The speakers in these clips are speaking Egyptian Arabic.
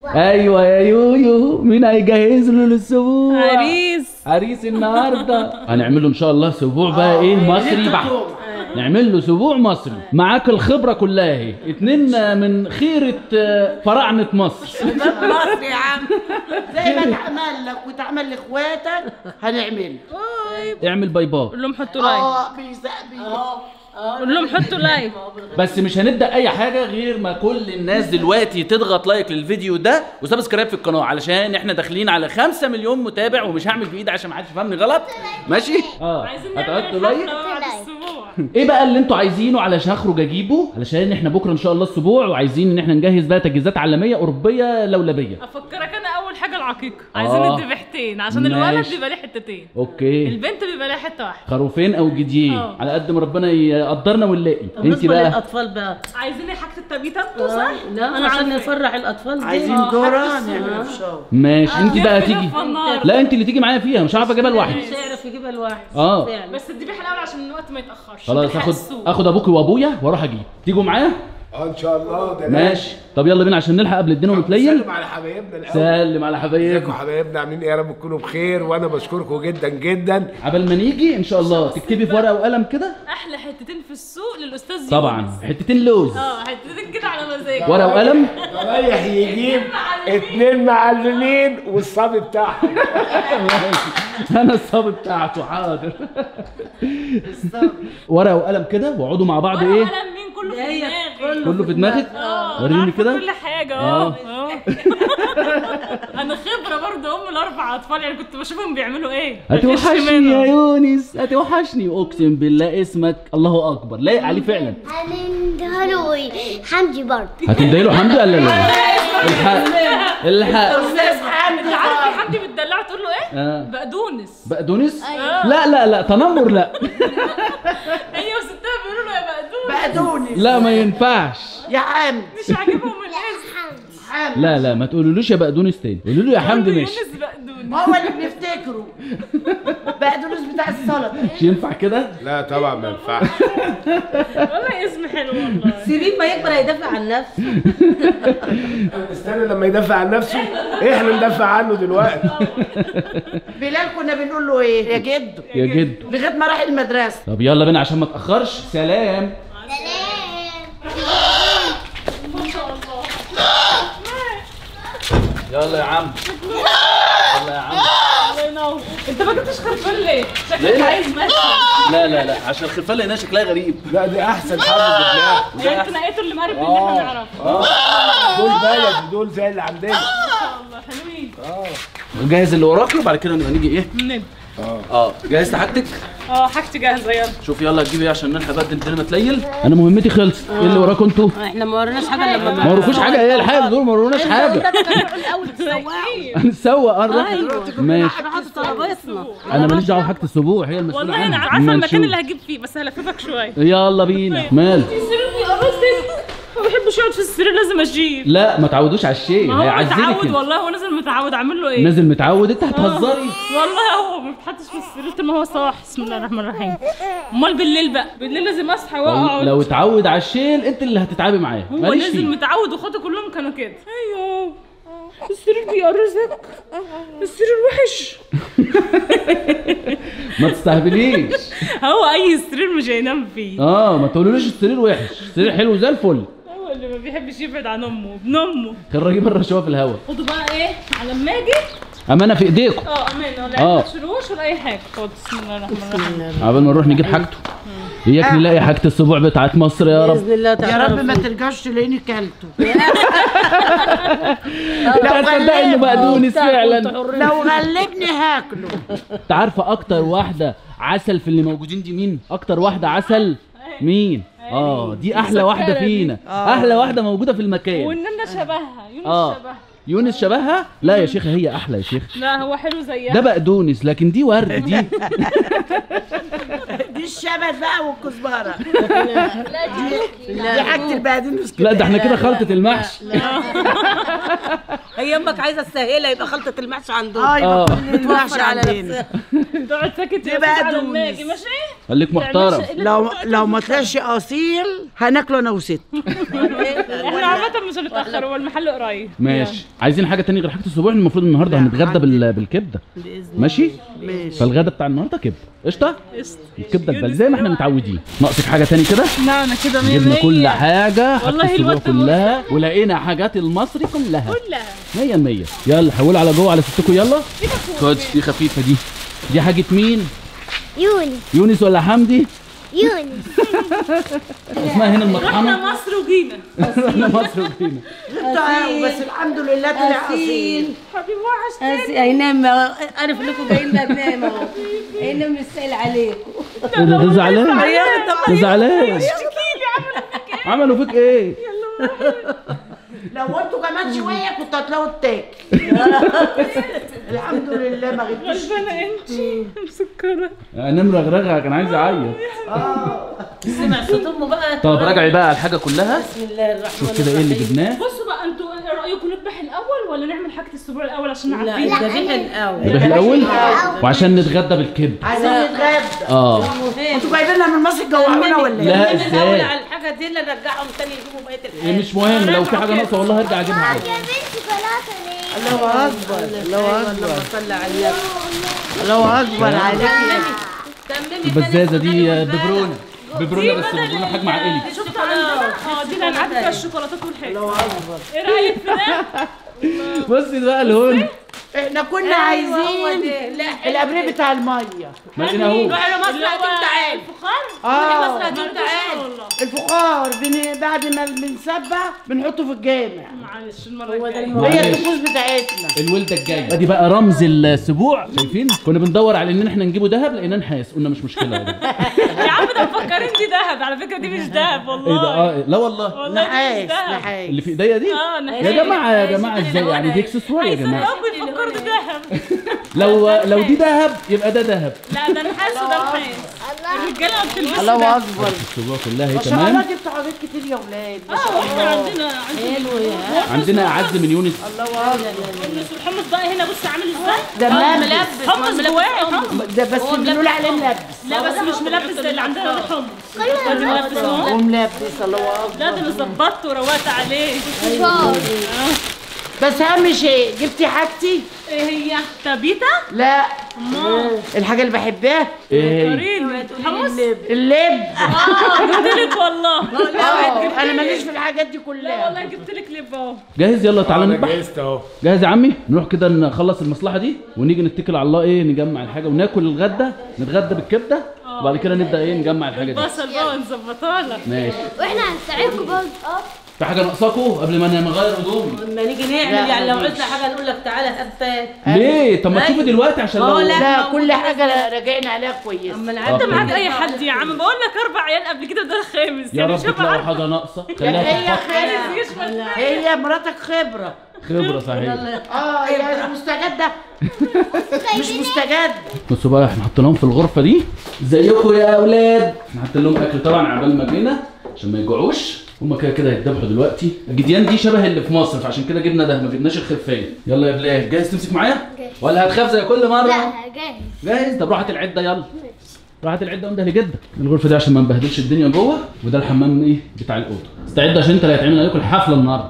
ايوه يا يويو مين هيجهز له للسبوع عريس عريس النهارده هنعمل له ان شاء الله سبوع بقى ايه مصري بحت نعمل له سبوع مصري معاك الخبره كلها اهي اتنين من خيره آه، فراعنه مصر مصر يا عم زي ما اتعمل لك واتعمل لاخواتك هنعمل اعمل باي باي قول لهم حطوا لايك اه بيزق بيزق قول لهم حطوا لايك بس مش هنبدا اي حاجه غير ما كل الناس دلوقتي تضغط لايك للفيديو ده وسبسكرايب في القناه علشان احنا داخلين على 5 مليون متابع ومش هعمل بايدي عشان ما حدش يفهمني غلط ماشي اه عايزين هتحطوا نعمل لايك حفله بعد الاسبوع ايه بقى اللي انتوا عايزينه علشان هخرج اجيبه علشان احنا بكره ان شاء الله السبوع وعايزين ان احنا نجهز بقى تجهيزات عالميه اوروبيه لولبيه افكرك انا اول حاجه العقيقه عايزين آه. الذبيحتين عشان الولد ماشي. بيبقى ليه حتتين اوكي البنت بيبقى لها حته واحده خروفين او جديين اه. على قد ما ربنا يقدرنا ونلاقي انت بالنسبه بقى للاطفال بقى عايزين حاجه التبييت انتوا صح لا انا عشان عارفة. نفرح الاطفال دي عايزين آه، ذره حاجة نعمل فشار ماشي انت بقى تيجي في النار. لا انت اللي تيجي معايا فيها مش عارف اجيبها لوحدي مش هيعرف يجيبها لوحده اه. فعلا. بس الذبيحه الاول عشان الوقت ما يتاخرش خلاص نلحق اخد السوق. اخد ابوكي وابويا واروح اجيب تيجوا معايا اه ان شاء الله ده ماشي طب يلا بينا عشان نلحق قبل الدين ومتليل سلم على حبايبنا الاول سلم على ازيكم حبايبنا حبايبنا عاملين ايه يا رب تكونوا بخير وانا بشكركم جدا جدا عبال ما نيجي ان شاء الله تكتبي في ورقه وقلم كده احلى حتتين في السوق للاستاذ طبعا يونس. حتتين لوز اه حتتين كده على مزاجك ورقه وقلم رايح يجيب اتنين معلمين والصبي بتاعهم انا الصبي بتاعته حاضر ورقه وقلم كده واقعدوا مع بعض ورقة ايه وقلم مين كله في هي دماغي كله في دماغك اه وريني عارفة كده كل حاجه اه. اه اه. انا خبره برضه ام الاربع اطفال يعني كنت بشوفهم بيعملوا ايه بغش هتوحشني منهم. يا يونس هتوحشني اقسم بالله اسمك الله اكبر لايق عليه فعلا هنديها له حمدي برضه هتدعي له حمدي ولا لا الحق الحق استاذ حامد انت عارف في حد بتدلعه تقول له ايه آه. بقدونس بقدونس لا لا لا تنمر لا هي وستها بيقولوا له يا بقدونس بقدونس لا ما ينفعش يا حامد مش عاجبهم الاسم حامد لا لا ما تقولولوش يا بقدونس تاني قولوا له يا حمدي قولوا ماشي يونس بقدونس هو اللي بنفتكره بقدونس بتاع السلطه مش ينفع كده لا طبعا ما ينفعش والله اسم حلو والله سيبيه ما يكبر هيدافع عن نفسه استنى لما يدافع عن نفسه احنا ندافع عنه دلوقتي بلال كنا بنقول له ايه يا جدو يا جد لغايه ما راح المدرسه طب يلا بينا عشان ما تاخرش سلام يلا يا عم يلا يا عم الله ينور انت ما جبتش خرفان ليه؟ شكلك ليه؟ عايز ماشي لا لا لا عشان الخرفان لقيناها شكلها غريب لا دي احسن حاجه جبناها يعني انتوا نقيتوا اللي مقرب اللي احنا نعرفه دول بلد دول زي اللي عندنا الله حلوين جهز اللي وراكي وبعد كده نبقى نيجي ايه نب اه جهزت حاجتك اه حاجتي جاهزه يلا شوف يلا تجيبي ايه عشان نلحق بقى الدنيا ما تليل انا مهمتي خلصت ايه اللي وراكم انتوا احنا ما وريناش حاجه لما ما وراكوش حاجه ايه الحاجه دول ما وروناش حاجه الاول تسوقوا هنسوق اه نروح. ايوه ماشي راحوا طلباتنا انا ماليش دعوه بحاجه السبوع هي المسؤوله والله انا عنها. عارفه أما المكان نشوف. اللي هجيب فيه بس هلففك شويه يلا بينا مال السرير بيقرصني ما بحبش يقعد في السرير لازم اشيل لا ما تعودوش على الشيء ما هو هيعذبك متعود انت. والله هو نازل متعود اعمل له ايه نازل متعود انت هتهزري والله هو ما بيتحطش في السرير طول ما هو صاح بسم الله الرحمن الرحيم امال بالليل بقى بالليل لازم اصحى واقعد لو اتعود على الشيل انت اللي هتتعبي معاه هو ماليش نازل فيه متعود واخواته كلهم كانوا كده ايوه السرير بيقرصك السرير وحش ما تستهبليش هو اي سرير مش هينام فيه اه ما تقولوليش السرير وحش السرير حلو زي الفل هو اللي ما بيحبش يبعد عن امه ابن امه خرجي بره شويه في الهوا خدوا بقى ايه على ما اجي امانه في ايديكم اه امان ولا آه. عايز شروش ولا اي حاجه خد بسم الله الرحمن الرحيم عبال ما نروح نجيب حاجته اياك نلاقي حاجه السبوع بتاعت مصر يا رب باذن الله يا تعالى رب ما ترجعش تلاقيني كلته انت هتصدق انه بقدونس فعلا لو غلبني هاكله انت عارفه اكتر واحده عسل في اللي موجودين دي مين اكتر واحده عسل مين اه دي احلى واحده مسكرة دي. فينا احلى واحده موجوده في المكان واننا شبهها يونس اه شبهها يونس شبهها لا يا شيخه هي احلى يا شيخ لا هو حلو زيها ده بقدونس لكن دي ورد دي دي الشبت بقى والكزبره دي حاجه البقدونس لا ده احنا كده خلطه المحشي هي امك عايزه تسهلها يبقى خلطه المحشي عندهم اه آه. يبقى كل توفر متوفر على عندنا نفسها تقعد ساكت دي يا بقى ستي على دونس. ما اجي ماشي خليك محترم لو لو ما طلعش اصيل هناكله انا وست احنا عامة مش هنتأخر هو المحل قريب ماشي عايزين حاجه تانية غير حاجه الاسبوع المفروض النهارده هنتغدى بال... بالكبده باذن ماشي ماشي فالغدا بتاع النهارده كبده قشطه قشطة. الكبده البلدي زي ما احنا متعودين ناقصك حاجه تاني كده لا انا كده مية جبنا مية كل حاجه حاجه والله الاسبوع الواد ده كلها ولقينا حاجات المصري كلها كلها مية المية يلا حولوا على جوه على ستكم يلا خد دي خفيفه دي دي حاجه مين يونس يونس ولا حمدي يونس اسمها هنا المطحنه رحنا مصر وجينا احنا مصر وفينا بس الحمد لله طلع اصيل حبيبي وحشتني أسي- هينام عارف انكم جايين بننام اهو هينام مستقل عليكم ايه ده ده زعلان ده زعلان عملوا فيك ايه لو انتوا كمان شويه كنت هتلاقوا التاك الحمد لله ما غبتش غلبانة انتي مسكرة انام رغرغه كان عايز يعيط سمع صوت امه بقى طب راجعي بقى على الحاجه كلها بسم الله الرحمن شوف كده ايه اللي جبناه بصوا بقى انتوا ايه رايكم نذبح الاول ولا نعمل حاجه الاسبوع الاول عشان لا نعدي الذبيح الاول نذبح الاول وعشان نتغدى بالكبد عايزين نتغدى اه انتوا جايبيننا من مصر تجوعونا ولا ايه؟ لا نعمل الاول ازاي على الحاجه دي اللي نرجعهم تاني يجيبوا بقيه إيه الحاجه مش مهم لو في حاجه ناقصه والله هرجع اجيبها عادي جايبين شوكولاته ليه؟ الله اكبر الله اكبر اللهم صل على النبي الله اكبر عليك تممي البزازه دي ببرونه ببرونه بس ببرونه حجم عائلي شفت عندنا اه دي اللي هنعدي فيها الشوكولاتات والحاجات ايه رايك في ده؟ بصي بقى الهون احنا كنا عايزين الابريق بتاع الميه ما لقيناهوش روحي لمصر اللي هو هتقوم تعال الفخار اه مصر هتقوم تعال الفخار بن... بعد ما بنسبح بنحطه في الجامع معلش المره هو ده الجايه المهم. هي معلش. الطقوس بتاعتنا الولده الجايه ادي بقى رمز السبوع شايفين كنا بندور على ان احنا نجيبه ذهب لقيناه نحاس قلنا مش مشكله يا عم ده مفكرين دي دهب على فكره دي مش دهب والله ايه ده اه لا والله والله دي نحاس مش دهب نحاس اللي في ايديا دي اه نحاس يا جماعه يا جماعه ازاي يعني دي اكسسوار يا جماعه هيسرقوا يفكروا دي دهب لو لو دي ذهب يبقى ده ذهب لا ده نحاس وده نحاس الرجاله ما بتلبسش الله ده اكبر السبوع كلها هي ما شاء الله تمام جبتوا حاجات كتير يا ولاد ما اه شاء احنا الله عندنا عندنا عندنا اعز من يونس الله اكبر الحمص والحمص بقى هنا بص عامل ازاي ده اه، ملبس ملبس حمص جواه حمص ده بس بنقول عليه ملبس لا بس مش ملبس زي اللي عندنا ده حمص ادي ملبس اهو وملبس الله اكبر لا ده انا ظبطت وروقت عليه فطار بس اهم شيء جبتي حاجتي ايه هي تبيتا لا الحاجه اللي بحبها ايه هي وريني حمص اللب اه جبت لك والله اه انا ماليش في الحاجات دي لا كلها والله جبت لك لب اهو جاهز يلا تعالى انا نذبح جهزت اهو جاهز يا عمي نروح كده نخلص المصلحه دي ونيجي نتكل على الله ايه نجمع الحاجه وناكل الغدا نتغدى بالكبده وبعد كده نبدا ايه نجمع الحاجه دي بصل بقى ونظبطها لك ماشي واحنا هنساعدكم برضه اه في حاجه ناقصاكوا قبل ما نغير هدومي لما نيجي نعمل يعني لو عوزنا حاجه نقول لك تعالى هات ليه طب ما تشوفي دلوقتي عشان ما لو هو لا. لا كل حاجه راجعين عليها كويس اما آه، انت معاك طيب. اي حد يا عم بقول لك اربع عيال قبل كده ده الخامس يا يعني رب مش هبقى تلاقوا عارفة. حاجه ناقصه هي خليها تتحط. عايز يشمل هي مراتك خبره خبره صحيح اه هي مستجده مش مستجد بصوا بقى احنا حطيناهم في الغرفه دي ازيكم يا اولاد احنا حاطين لهم اكل طبعا عبال ما جينا عشان ما يجوعوش هما كده كده هيتذبحوا دلوقتي الجديان دي شبه اللي في مصر فعشان كده جبنا ده ما جبناش الخفايه يلا يا بلال جاهز تمسك معايا جاهز. ولا هتخاف زي كل مره لا جاهز جاهز طب راحت العده يلا راحت العده وانده لجده الغرفه دي عشان ما نبهدلش الدنيا جوه وده الحمام ايه بتاع الاوضه استعد عشان انت اللي هيتعمل عليكم الحفله النهارده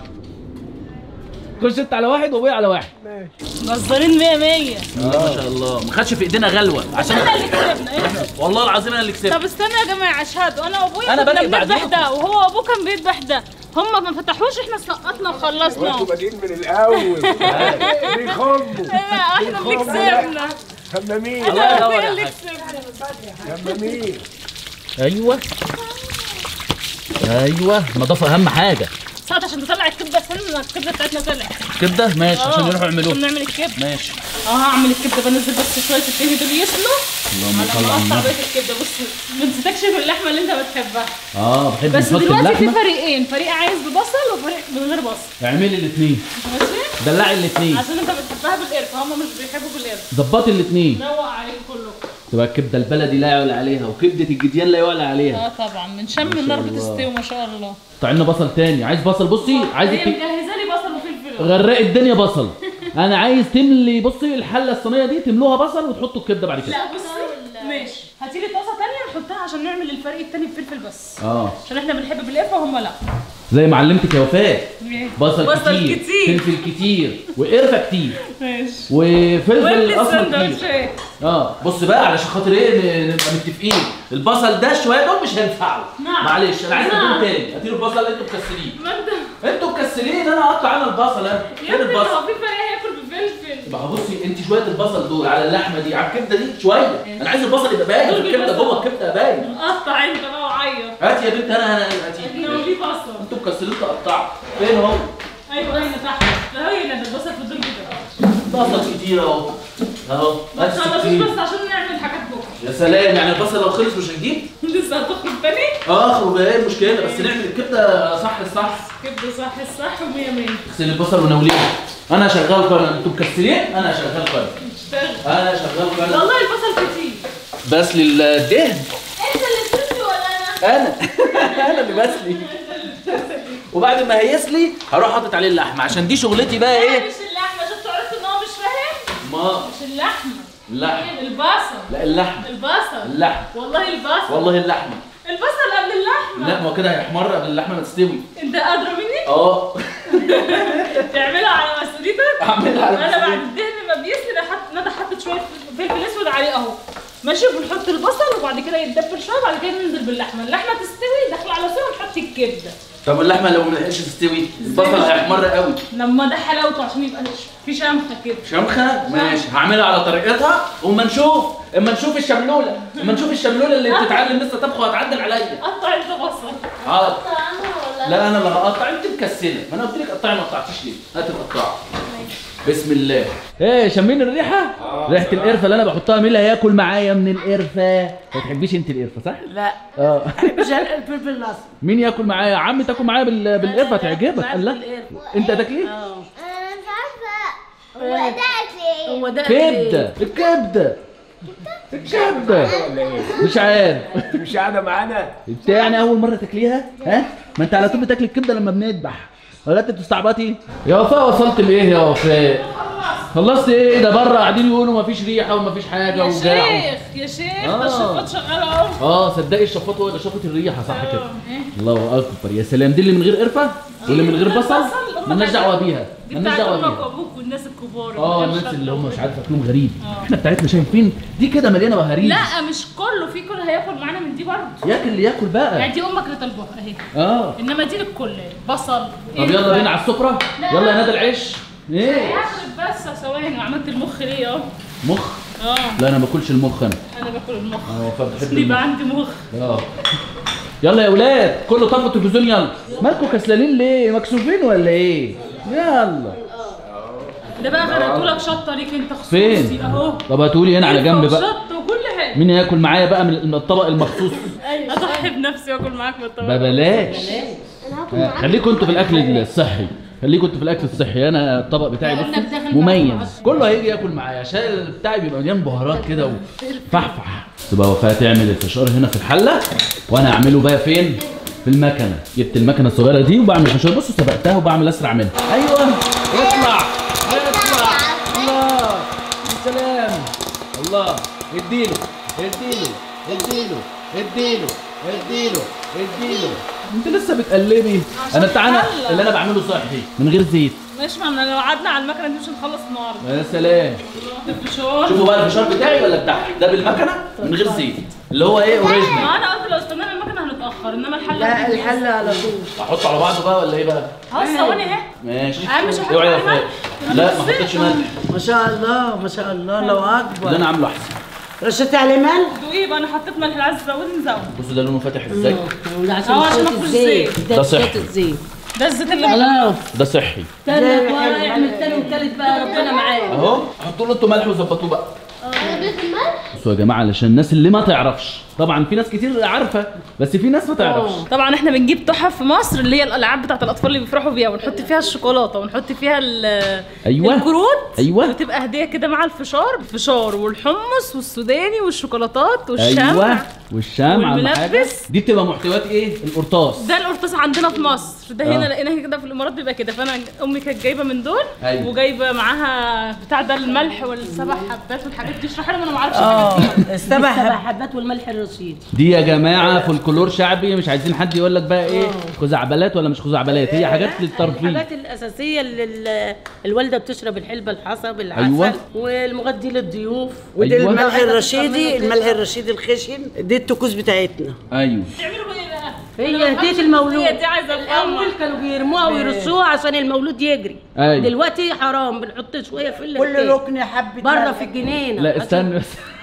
خش انت على واحد وابويا على واحد مصدرين 100 100 ما شاء الله ما خدش في ايدينا غلوه عشان احنا اللي كسبنا إيه؟ والله العظيم انا اللي كسبت طب استنى يا جماعه اشهدوا انا وابويا أنا كنا بادئ بنذبح بعديكم. ده وهو وابوه كان بيذبح ده هم ما فتحوش احنا سقطنا وخلصنا انتوا بادئين من الاول بيخموا احنا اللي كسبنا همامين الله يدور احنا يا اللي حاج كسبنا همامين ايوه ايوه النظافه اهم حاجه ساعات عشان تطلع الكبده استنى الكبده بتاعتنا طلعت كبده ماشي عشان آه، يروحوا يعملوها عشان نعمل الكبده ماشي اه هعمل الكبده بنزل بس شويه الدهن دول يسلوا اللهم على صل ما على اقطع النبي بقيه الكبده بص ما نسيتكش في اللحمه اللي انت بتحبها اه بحب بس نحط دلوقتي في اللحمه فريقين فريق عايز ببصل وفريق من غير بصل اعملي الاثنين ماشي دلعي الاثنين عشان انت بتحبها بالقرفه هم مش بيحبوا بالقرفه ظبطي الاثنين روق عليكم كلكم تبقى الكبده البلدي لا يعلى عليها وكبده الجديان لا يعلى عليها اه طبعا من شم شاء النار الله. بتستوي ما شاء الله قطع لنا بصل تاني عايز بصل بصي عايز هي ت... مجهزه لي بصل وفلفل غرقي الدنيا بصل انا عايز تملي بصي الحله الصينيه دي تملوها بصل وتحطوا الكبده بعد كده لا بصي ماشي هاتي لي طاسه تانية نحطها عشان نعمل الفريق التاني بفلفل بس اه عشان احنا بنحب بالقرفه وهم لا زي ما علمتك يا وفاء إيه. بصل, بصل كتير, كتير. فلفل كتير وقرفه كتير ماشي وفلفل واللي اسمر كتير السندوتشات اه بص بقى علشان خاطر ايه ن- نبقى متفقين البصل ده شويه دول مش هينفعوا نعم. معلش انا عايز نعم. اديله تاني اديله البصل اللي انتوا مكسلين ما انت انتوا مكسلين انا اقطع انا البصل انا يا فين ابني البصل هو في فرق هياكل بفلفل ما هو بصي انت شويه البصل دول على اللحمه دي على الكبده دي شويه انا عايز البصل يبقى باين في الكبده جوه الكبده باين قطع انت بقى وعيط هات يا بنت انا انا هاتي احنا في بصل انتوا مكسلين تقطعوا فين هو ايوه هنا تحت ده هي اللي البصل في دول كده بصل كتير اهو اهو ما بس تخلصوش كتير بس عشان نعمل حاجات بكره يا سلام يعني البصل لو خلص مش هنجيب لسه هتخرج تاني اه اخرج ايه المشكله بس نعمل الكبده صح الصح كبده صح الصح ومية مية اغسل البصل ونوليه انا شغال قناه انتوا مكسلين انا شغال قناه اشتغل انا شغال قناه والله البصل كتير بس للدهن انت اللي بتسوي ولا انا؟ انا انا اللي بسلي وبعد ما هيسلي هروح حاطط عليه اللحمه عشان دي شغلتي بقى لا ايه مش اللحمه شفتوا عرفتوا ان هو مش فاهم ما مش اللحمه اللحمه البصل لا اللحمه البصل اللحمه والله البصل والله اللحمه البصل قبل اللحمه لا ما هو كده هيحمر قبل اللحمه ما تستوي انت ادرى مني اه تعملها على مسؤوليتك اعملها على انا بعد مسؤوليتي. الدهن ما بيسلي انا حط ندى حطت شويه فلفل اسود عليه اهو ماشي بنحط البصل وبعد كده يتدبل شويه وبعد كده ننزل باللحمه اللحمه تستوي داخله على سوا ونحط الكبده طب اللحمه لو ما لحقتش تستوي البصل هيحمر قوي لما ده حلاوته عشان يبقى في شمخه كده شمخه ماشي هعملها على طريقتها وما نشوف اما نشوف الشملوله اما نشوف الشملوله اللي بتتعلم لسه طبخ وهتعدل عليا قطع انت بصل حاضر طعمها ولا لا انا اللي هقطع انت مكسله ما انا قلت لك قطعي ما قطعتيش ليه هات القطاع بسم الله ايه شامين الريحه ريحه القرفه اللي انا بحطها مين اللي هياكل معايا من القرفه ما تحبيش انت القرفه صح لا اه مش الفلفل الاصفر مين ياكل معايا يا عم تاكل معايا بال... بالقرفه تعجبك قال لا انت هتاكلي انا مش عارفه هو ده اكل ايه؟ هو ده كبده الكبده الكبده مش عارف انت مش قاعده معانا انت يعني اول مره تاكليها ها ما انت على طول بتاكل الكبده لما بنذبح ولا انت بتستعبطي يا وفاء وصلت لايه يا وفاء خلصت ايه ده بره قاعدين يقولوا مفيش ريحه ومفيش حاجه يا وجاعوا شيخ يا شيخ آه. ده الشفاط شغال اهو اه صدقي الشفاط هو اللي شفط الريحه صح كده إيه؟ الله اكبر يا سلام دي اللي من غير قرفه واللي من غير بصل بصل، مالناش دعوه بيها دي مالناش بتاعت دعوه امك بيها وابوك والناس الكبار اه اللي الناس مش اللي هم فاهمة. مش عارف اكلهم غريب احنا بتاعتنا شايفين دي كده مليانه بهاريز لا مش كله في كل هياكل معانا من دي برضه ياكل اللي ياكل بقى يعني دي امك اللي طالباها اهي اه انما دي للكل بصل طب يلا بينا على السفره لا. يلا يا نادي العيش ايه هاخد بس ثواني وعملت المخ ليه اهو مخ اه لا انا ما باكلش المخ انا انا باكل المخ اه فبحب عشان يبقى المخ عندي مخ اه يلا يا ولاد كله طفوا التلفزيون يلا مالكوا كسلانين ليه مكسوفين ولا ايه يلا ده بقى غرقت لك شطه ليك انت خصوصي فين اهو طب هاتولي هنا على جنب بقى شطه وكل حاجه مين ياكل معايا بقى من الطبق المخصوص اضحي بنفسي واكل معاك ما بالطبق بلاش انا هاكل آه، معاك خليكم انتوا في الاكل الصحي خليكم انتوا في الاكل الصحي انا الطبق بتاعي لأنك بصوا داخل مميز معاك. كله هيجي ياكل معايا عشان بتاعي بيبقى مليان بهارات كده وفحفح تبقى وفاء تعمل الفشار هنا في الحله وانا اعمله بقى فين في المكنه جبت المكنه الصغيره دي وبعمل فشار بصوا سبقتها وبعمل اسرع منها ايوه اطلع اطلع الله يا سلام الله اديله اديله اديله اديله اديله اديله انت لسه بتقلبي انا بتاعنا حلة. اللي انا بعمله صحي من غير زيت ماشي ما احنا لو قعدنا على المكنه دي مش هنخلص النهارده يا سلام الفشار شوفوا بقى الفشار بتاعي ولا بتاعك ده بالمكنه من غير زيت اللي هو ايه اوريجينال ما انا قلت لو استنينا المكنه هنتاخر انما الحله لا دي الحل على طول احطه على بعضه بقى ولا ايه بقى اه ثواني اهي ماشي أهم شيء أحط اوعي يا عليه فادي ملح. لا أنا ما نسيت. حطيتش ملح ما شاء الله ما شاء الله لو اللي اكبر انا عامله احسن رشيت عليه ملح دوقيه بقى انا حطيت ملح عايز تزودي نزود بصوا ده لونه فاتح ازاي وده عشان اه، عشان صوت أكل الزيت الزيت. ده ده صحي. صوت الزيت ده الزيت اللي خلاص ده صحي تاني ورا اعمل تاني وتالت بقى ربنا معاك اهو حطوا له انتوا ملح وظبطوه بقى انا بيت الملح بصوا يا جماعه علشان الناس اللي ما تعرفش طبعا في ناس كتير عارفه بس في ناس ما تعرفش طبعا احنا بنجيب تحف في مصر اللي هي الالعاب بتاعت الاطفال اللي بيفرحوا بيها ونحط فيها الشوكولاته ونحط فيها ال- أيوة. الكروت أيوة. وتبقى هديه كده مع الفشار الفشار والحمص والسوداني والشوكولاتات والشمع ايوه والشمع اهم حاجه والملبس. دي بتبقى محتويات ايه القرطاس ده القرطاس عندنا في مصر ده هنا لقيناها كده في الامارات بيبقى كده فانا امي كانت جايبه من دول أيوة. وجايبه معاها بتاع ده الملح والسبع حبات والحاجات دي اشرحي لهم انا ما اعرفش حاجه فيها السبع سبع حبات والملح الرشيد دي يا جماعه فولكلور شعبي مش عايزين حد يقول لك بقى ايه خزعبلات ولا مش خزعبلات هي حاجات للترفيه الحاجات الاساسيه اللي ال- الوالده بتشرب الحلبه الحصب العسل أيوة. والمغذي للضيوف ودي أيوة. الملح الرشيدي الملح الرشيدي الخشن دي الطقوس بتاعتنا ايوه بتعملوا ايه بقى؟ هي هديه المولود هي دي عايزه الاول افهمها كانوا بيرموها ويرصوها عشان المولود يجري أيوة. دلوقتي حرام بنحط شويه في اللي كل ركن حبه بره ملح. في الجنينه لا استنى بس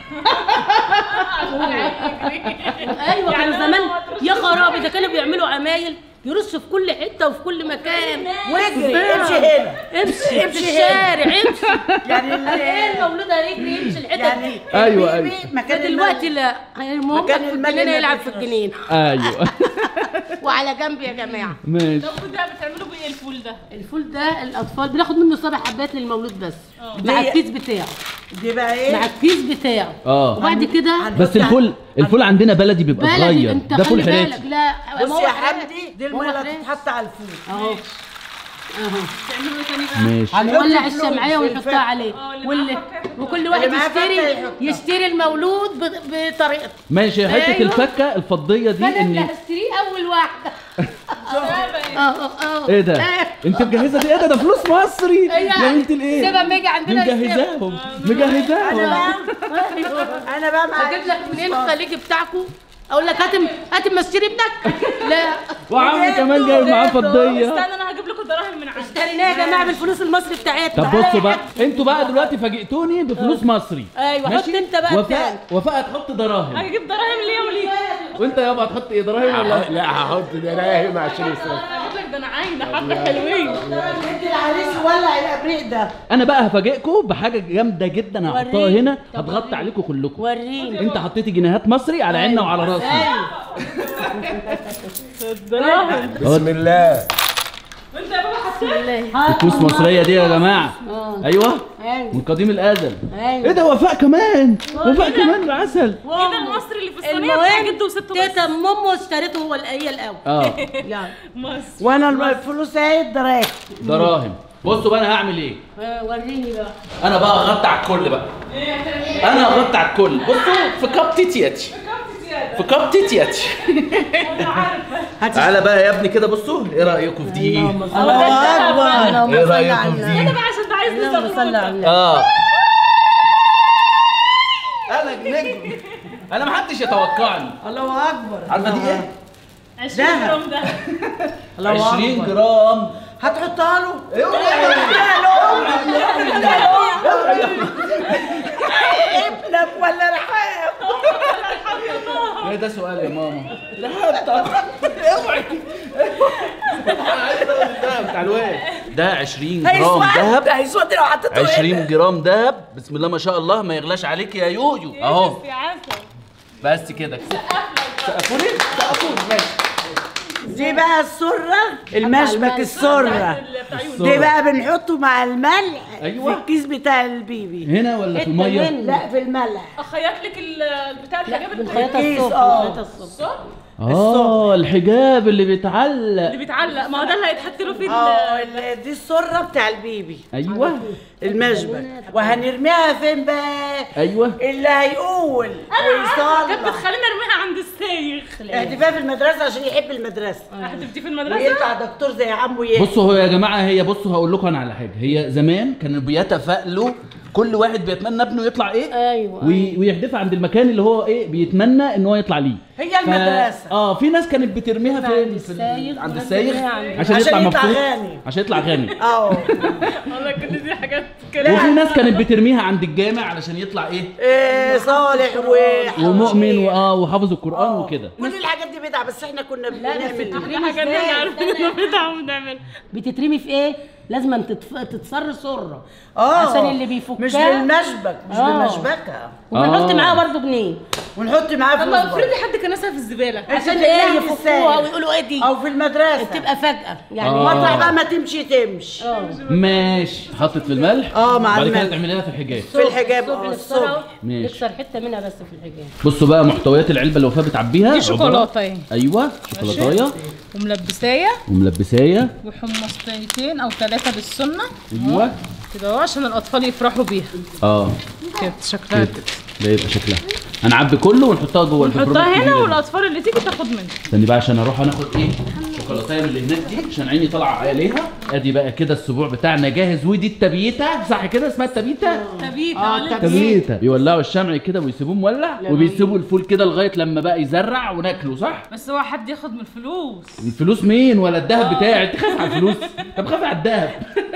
ايوه كانوا زمان يا خرابي ده كانوا بيعملوا عمايل يرصوا في كل حته وفي كل مكان واجري امشي هنا امشي امشي في الشارع امشي يعني ايه المولود هيجري يمشي الحتت يعني دي أيوة، البيبي أيوة. مكان ده دلوقتي لا المهم مكان في الملح الجنينه ما يلعب في بيخلص. الجنينه ايوه وعلى جنب يا جماعه ماشي طب وده بتعملوا بايه الفول ده؟ الفول ده الاطفال بناخد منه سبع حبات للمولود بس مع ليه؟ الكيس بتاعه دي بقى ايه مع الكيس بتاعه اه وبعد كده بس الفول الفول عندنا بلدي بيبقى بلدي صغير انت ده فول خلي حراتي بالك لا ما بص هو يا حراتي. حمدي دي ما هو الميه اللي حراتي. هتتحط على الفول اهو اهو بتعملوا ايه تاني بقى؟ ماشي هنحط نولع الفلوس الشمعيه في ونحطها الفكة. عليه اه، اللي واللي معاه فكة. وكل واحد معاه فكة يشتري يحطها. يشتري المولود ب- بطريقته ماشي حته أيوة. الفكه الفضيه دي فانا اللي ان هشتريه اول واحده اه اه اه ايه ده انت مجهزه دي ايه ده ده فلوس مصري إيه يا يعني؟ بنت الايه سيبها ما يجي دي عندنا مجهزاهم انا مجهزاهم بقى انا بقى مع اجيب لك منين الخليجي بتاعكم اقول لك هات هات مشتري ابنك لا وعمي كمان جايب معاه فضيه استنى انا هجيب لكم دراهم من عندي اشتريناه يا جماعه بالفلوس المصري بتاعتنا طب بصوا بقى انتوا بقى دلوقتي فاجئتوني بفلوس مصري ايوه حط ماشي؟ انت بقى وفاء التاني وفاء هتحط دراهم هجيب دراهم ليا وليك وانت يابا هتحط ايه دراهم ولا لا هحط دراهم عشان يصرف هجيب لك ده انا عاينه حبه حلوين ادي العريس ولع الابريق ده انا بقى هفاجئكم بحاجه جامده جدا هحطها وريني. هنا طب هتغطي وريني. عليكم كلكم وريني انت حطيتي جنيهات مصري على عيننا وعلى راسنا دراهم بسم الله وانت يا بابا حطيت فلوس مصريه دي يا جماعه ايوه ايوه من قديم الازل ايوه ايه ده وفاء كمان وفاء كمان العسل ايه ده المصري اللي في الصينيه بتاع المهم جده وسته بس تيتا مامو اشتريته هو هي الاول اه يعني مصر وانا الفلوس اهي الدراهم دراهم بصوا بقى انا هعمل ايه آه، وريني بقى انا بقى اغطي على الكل بقى انا اغطي على الكل بصوا في كاب تيتياتي في كاب تيتياتي تعالى بقى يا ابني كده بصوا ايه رايكم في دي الله اكبر ايه رايكم في ايه دي ده بقى عشان ده عايز اللهم صل على نزل النبي اه انا نجم انا ما حدش يتوقعني الله اكبر عارفه دي ايه 20 جرام ده الله 20 أكبر. جرام هتحطها له ابنك ولا رحاب ايه ده سؤال يا ماما لا حتى اوعي عايز اخد الدهب بتاع الواد ده 20 جرام ذهب هيسود لو حطيته هنا 20 جرام ذهب بسم الله ما شاء الله ما يغلاش عليك يا يويو اهو يا عسل بس كده سقفوني سقفوني ماشي دي بقى السرة المشبك السرة بتاع يوسف دي بقى بنحطه مع الملح أيوة. في الكيس بتاع البيبي هنا ولا في حتة الميه منه. لا في الملح اخيط لك ال- بتاع الحاجات بنخيطها الكيس، الصبح آه. بنخيطها الصبح اه الحجاب اللي بيتعلق اللي بيتعلق ما هو ده اللي هيتحط له فيه اه ال- ال- دي السرة بتاع البيبي ايوه المشبك وهنرميها فين بقى ايوه اللي هيقول كانت ويصلح بتخليني ارميها عند السايخ احتفاء في المدرسة عشان يحب المدرسة هتبدي في المدرسه ويطلع دكتور زي عمو ياسر بصوا هو يا جماعه هي بصوا هقول لكم انا على حاجه هي زمان كانوا بيتفائلوا كل واحد بيتمنى ابنه يطلع ايه ايوه وي- ويحدفها عند المكان اللي هو ايه بيتمنى ان هو يطلع ليه هي ف- المدرسة اه في ناس كانت بترميها عند فين في السايق ال- عند وناس السايق بترميها عند- عشان, عشان يطلع يطلع مبسوط غني. عشان يطلع غني اه والله كل دي حاجات كده وفي ناس كانت بترميها عند الجامع علشان يطلع ايه إيه صالح و ومؤمن واه وحافظ القران وكده كل الحاجات دي بدعة بس احنا كنا بس بنعمل التحريم دي حاجات ازاي؟ احنا عارفين انه بنتعب بنعمل بتترمي في ايه؟ لازم تتف... تتصر سره اه عشان اللي بيفكها مش بالمشبك مش آه. بالمشبكة وبنحط آه. معاها برضه جنيه ونحط معاه طب فلوس برضه. افرضي حد كان ناسها في الزباله عشان تلاقيها ايه في يفكوها السايق. ويقولوا ايه دي؟ او في المدرسة بتبقى فجأة يعني آه. مطرح بقى ما تمشي تمشي اه ماشي حطت في الملح اه مع بعد كده الملح تعمليها في الحجاج في الحجاب الصبح اه نكسرها الصبح ماشي. نكسر حته منها بس في الحجاب بصوا بقى محتويات العلبه اللي وفاء بتعبيها دي عبارة- شوكولاته اهي ايوه شوكولاتايه وملبسايه وملبسايه وحمصتين او ثلاثه بالسمنه ايوه كده اهو عشان الاطفال يفرحوا بيها اه كده شكلها كده كده ده يبقى شكلها هنعبي كله ونحطها جوه الفبرونة نحطها هنا الكبيرة دي. والاطفال اللي تيجي تاخد منها استني بقى عشان اروح ناخد ايه شوكولاتايه من اللي هناك دي عشان عيني طالعه عليها ادي بقى كده السبوع بتاعنا جاهز ودي التبيته صح كده اسمها التبيته تبيت اه على تبيت تبيته بيولعوا الشمع كده ويسيبوه مولع وبيسيبوا الفول كده لغايه لما بقى يزرع وناكله صح بس هو حد ياخد من الفلوس الفلوس مين ولا الذهب بتاعي انت خايف على الفلوس طب خايف على الذهب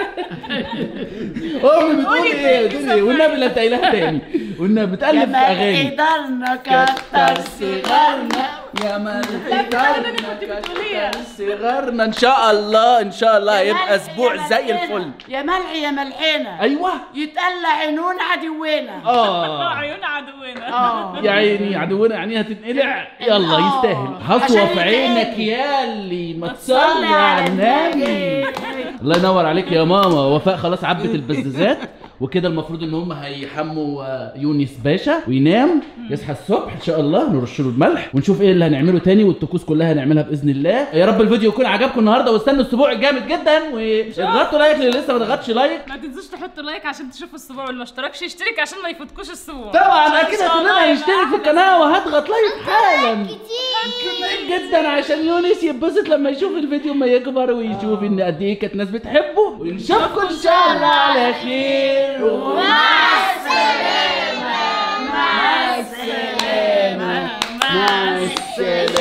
امي بتقول ايه بتقول ايه والنبي لا انت قايلها تاني والنبي بتقلب في اغاني قدرنا كتر صغارنا يا ملحقنا صغرنا ان شاء الله ان شاء الله هيبقى اسبوع زي الفل يا ملح يا ملحنا ايوه يتقلع عينون عدونا اه عيون عدونا اه يا عيني عدونا عينيها تنقلع يلا آه. يستاهل حصوه عشان في عينك يا اللي ما تصلي على النبي الله ينور عليك يا ماما وفاء خلاص عبت البزازات وكده المفروض ان هم هيحموا آه، يونس باشا وينام يصحى الصبح ان شاء الله نرش له الملح ونشوف ايه اللي هنعمله تاني والطقوس كلها هنعملها باذن الله يا رب الفيديو يكون عجبكم النهارده واستنوا الاسبوع الجامد جدا واضغطوا لايك اللي لسه ما ضغطش لايك ما تنسوش تحطوا لايك عشان تشوفوا الاسبوع واللي ما اشتركش يشترك عشان ما يفوتكوش الاسبوع طبعا اكيد كلنا هنشترك في القناه وهضغط لايك حالا كتير كتير جدا عشان يونس يتبسط لما يشوف الفيديو ما يكبر ويشوف ان قد ايه كانت ناس بتحبه ونشوفكم ان شاء الله على خير مع السلامة مع السلامه مع السلامه